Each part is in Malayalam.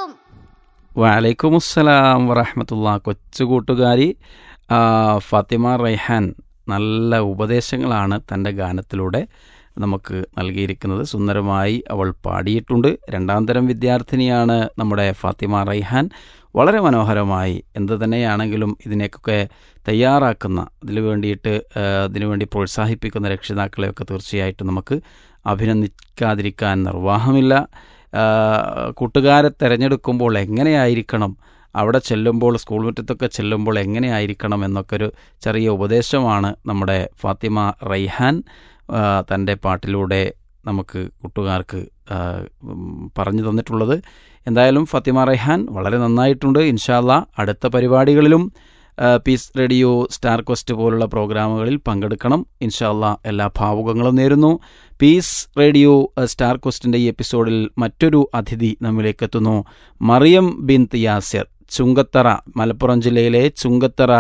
വലൈക്കുമുസ്സലാം വറഹമത്തുള്ള കൊച്ചു കൂട്ടുകാരി ആ, ഫാത്തിമ റൈഹാൻ നല്ല ഉപദേശങ്ങളാണ് തൻ്റെ ഗാനത്തിലൂടെ നമുക്ക് നൽകിയിരിക്കുന്നത് സുന്ദരമായി അവൾ പാടിയിട്ടുണ്ട് രണ്ടാം തരം വിദ്യാർത്ഥിനിയാണ് നമ്മുടെ ഫാത്തിമ റൈഹാൻ വളരെ മനോഹരമായി എന്ത് തന്നെയാണെങ്കിലും ഇതിനെയൊക്കെ തയ്യാറാക്കുന്ന അതിനു വേണ്ടിയിട്ട് ആ, അതിനുവേണ്ടി പ്രോത്സാഹിപ്പിക്കുന്ന രക്ഷിതാക്കളെയൊക്കെ തീർച്ചയായിട്ടും നമുക്ക് അഭിനന്ദിക്കാതിരിക്കാൻ നിർവാഹമില്ല ആ, കൂട്ടുകാരെ തിരഞ്ഞെടുക്കുമ്പോൾ എങ്ങനെയായിരിക്കണം അവിടെ ചെല്ലുമ്പോൾ സ്കൂൾ മുറ്റത്തൊക്കെ ചെല്ലുമ്പോൾ എങ്ങനെയായിരിക്കണം എന്നൊക്കെ ഒരു ചെറിയ ഉപദേശമാണ് നമ്മുടെ ഫാത്തിമ റൈഹാൻ ആ, തൻ്റെ പാട്ടിലൂടെ നമുക്ക് കൂട്ടുകാർക്ക് ആ, ഉം, പറഞ്ഞു തന്നിട്ടുള്ളത് എന്തായാലും ഫാത്തിമ റൈഹാൻ വളരെ നന്നായിട്ടുണ്ട് ഇൻഷാല്ല അടുത്ത പരിപാടികളിലും ആ, പീസ് റേഡിയോ സ്റ്റാർ ക്വസ്റ്റ് പോലുള്ള പ്രോഗ്രാമുകളിൽ പങ്കെടുക്കണം ഇൻഷാല്ല എല്ലാ ഭാവുകങ്ങളും നേരുന്നു പീസ് റേഡിയോ ആ, സ്റ്റാർ ക്വസ്റ്റിൻ്റെ ഈ എപ്പിസോഡിൽ മറ്റൊരു അതിഥി നമ്മിലേക്ക് എത്തുന്നു മറിയം ബിൻ യാസിർ ചുങ്കത്തറ മലപ്പുറം ജില്ലയിലെ Chungathara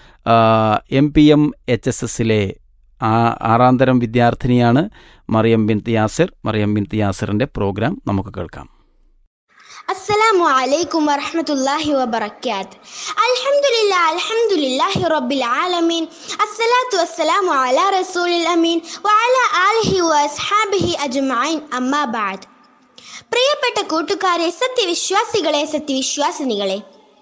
M P M H S എസിലെ ആറാം തരം വിദ്യാർത്ഥിനിയാണ് മറിയം ബിൻ യാസിർ മറിയം ബിൻ യാസിറിൻ്റെ പ്രോഗ്രാം നമുക്ക് കേൾക്കാം السلام عليكم ورحمة الله وبركاته الحمد لله الحمد لله رب العالمين الصلاة والسلام على رسول الأمين وعلى آله وأصحابه أجمعين أما بعد പ്രിയപ്പെട്ട കൂട്ടുകാരെ സത്യവിശ്വാസികളെ സത്യവിശ്വാസിനികളെ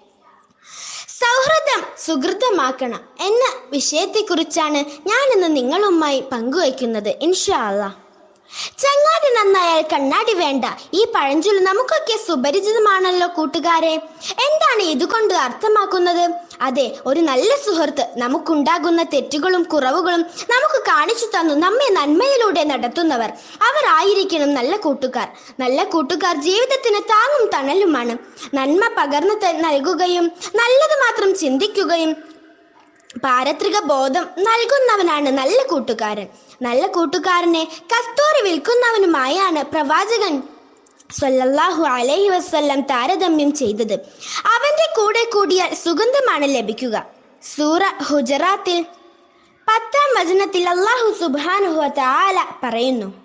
സൗഹൃദം സുഹൃതമാക്കണം എന്ന വിഷയത്തെക്കുറിച്ചാണ് ഞാൻ ഇന്ന് നിങ്ങളുമായി പങ്കുവയ്ക്കുന്നത് ഇൻഷാ അല്ലാ ചങ്ങാതി നന്നായാൽ കണ്ണാടി വേണ്ട ഈ പഴഞ്ചൊല്ല് നമുക്കൊക്കെ സുപരിചിതമാണല്ലോ കൂട്ടുകാരെ എന്താണ് ഇതുകൊണ്ട് അർത്ഥമാക്കുന്നത് അതെ ഒരു നല്ല സുഹൃത്ത് നമുക്കുണ്ടാകുന്ന തെറ്റുകളും കുറവുകളും നമുക്ക് കാണിച്ചു തന്നു നമ്മെ നന്മയിലൂടെ നടത്തുന്നവർ അവർ ആയിരിക്കണം നല്ല കൂട്ടുകാർ നല്ല കൂട്ടുകാർ ജീവിതത്തിന് താങ്ങും തണലുമാണ് നന്മ പകർന്നു ത- നൽകുകയും നല്ലത് മാത്രം ചിന്തിക്കുകയും പാരത്രിക ബോധം നൽകുന്നവനാണ് നല്ല കൂട്ടുകാരൻ നല്ല കൂട്ടുകാരനെ കസ്തൂരി വിൽക്കുന്നവനുമായാണ് പ്രവാചകൻ സ്വല്ലല്ലാഹു അലൈഹി വസല്ലം താരതമ്യം ചെയ്തത് അവന്റെ കൂടെ കൂടിയാൽ സുഗന്ധമാണ് ലഭിക്കുക സൂറ ഹുജറാത്തിൽ പത്താം വചനത്തിൽ അള്ളാഹു സുബ്ഹാനഹു വ തആല പറയുന്നു